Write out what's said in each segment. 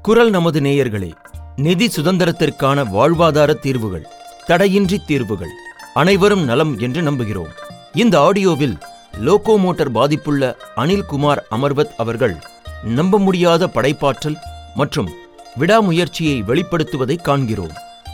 குரல் நமது நேயர்களே நிதி சுதந்திரத்திற்கான வாழ்வாதார தீர்வுகள் தடையின்றி தீர்வுகள் அனைவரும் நலம் என்று நம்புகிறோம் இந்த ஆடியோவில் லோகோமோட்டர் பாதிப்புள்ள அனில் குமார் அமர்வத் அவர்கள் நம்ப முடியாத படைப்பாற்றல் மற்றும் விடாமுயற்சியை வெளிப்படுத்துவதை காண்கிறோம்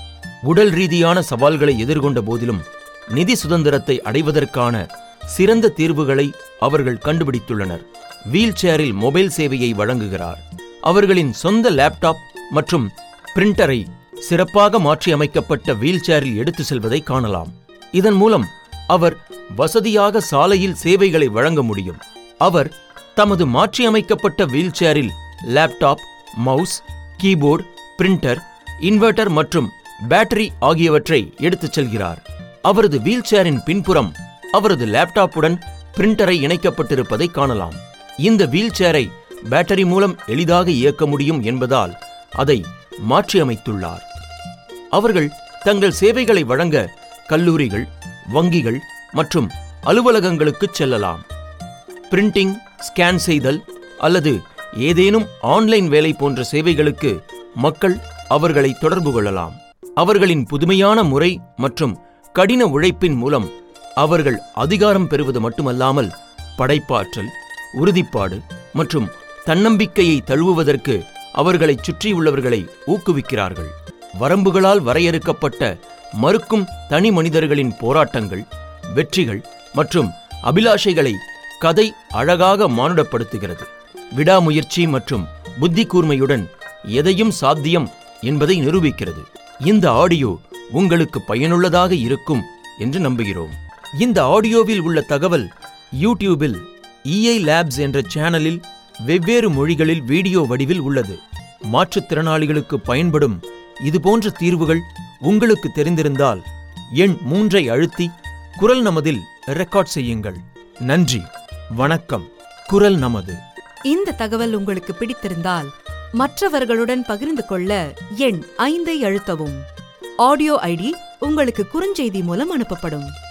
உடல் ரீதியான சவால்களை எதிர்கொண்ட போதிலும் நிதி சுதந்திரத்தை அடைவதற்கான சிறந்த தீர்வுகளை அவர்கள் கண்டுபிடித்துள்ளனர் வீல் சேரில் மொபைல் சேவையை வழங்குகிறார் அவர்களின் சொந்த லேப்டாப் மற்றும் பிரிண்டரை சிறப்பாக மாற்றியமைக்கப்பட்ட வீல் சேரில் எடுத்து செல்வதை காணலாம் இதன் மூலம் அவர் வசதியாக சாலையில் சேவைகளை வழங்க முடியும் அவர் தமது மாற்றியமைக்கப்பட்ட வீல் சேரில் laptop mouse keyboard printer inverter மற்றும் பேட்டரி ஆகியவற்றை எடுத்துச் செல்கிறார் அவரது வீல் சேரின் பின்புறம் அவரது லேப்டாப்புடன் பிரிண்டரை இணைக்கப்பட்டிருப்பதை காணலாம் இந்த வீல் சேரை பேட்டரி மூலம் எளிதாக இயக்க முடியும் என்பதால் அதை மாற்றியமைத்துள்ளார் அவர்கள் தங்கள் சேவைகளை வழங்க கல்லூரிகள் வங்கிகள் மற்றும் அலுவலகங்களுக்குச் செல்லலாம் பிரிண்டிங் ஸ்கேன் செய்தல் அல்லது ஏதேனும் ஆன்லைன் வேலை போன்ற சேவைகளுக்கு மக்கள் அவர்களை தொடர்பு கொள்ளலாம் அவர்களின் புதுமையான முறை மற்றும் கடின உழைப்பின் மூலம் அவர்கள் அதிகாரம் பெறுவது மட்டுமல்லாமல் படைப்பாற்றல் உறுதிப்பாடு மற்றும் தன்னம்பிக்கையை தழுவுவதற்கு அவர்களைச் சுற்றியுள்ளவர்களை ஊக்குவிக்கிறார்கள் வரம்புகளால் வரையறுக்கப்பட்ட மறுக்கும் தனி மனிதர்களின் போராட்டங்கள் வெற்றிகள் மற்றும் அபிலாஷைகளை கதை அழகாக மானுடப்படுத்துகிறது விடாமுயற்சி மற்றும் புத்தி கூர்மையுடன் எதையும் சாத்தியம் என்பதை நிரூபிக்கிறது இந்த ஆடியோ உங்களுக்கு பயனுள்ளதாக இருக்கும் என்று நம்புகிறோம் இந்த ஆடியோவில் உள்ள தகவல் யூடியூபில் இஐ லேப்ஸ் என்ற சேனலில் வெவ்வேறு மொழிகளில் வீடியோ வடிவில் உள்ளது மாற்றுத்திறனாளிகளுக்கு பயன்படும் இதுபோன்ற தீர்வுகள் உங்களுக்கு தெரிந்திருந்தால் எண் மூன்றை அழுத்தி குரல் நமதில் ரெக்கார்ட் செய்யுங்கள் நன்றி வணக்கம் குரல் நமது இந்த தகவல் உங்களுக்கு பிடித்திருந்தால் மற்றவர்களுடன் பகிர்ந்து கொள்ள எண் ஐந்தை அழுத்தவும் ஆடியோ ஐடி உங்களுக்கு குறுஞ்செய்தி மூலம் அனுப்பப்படும்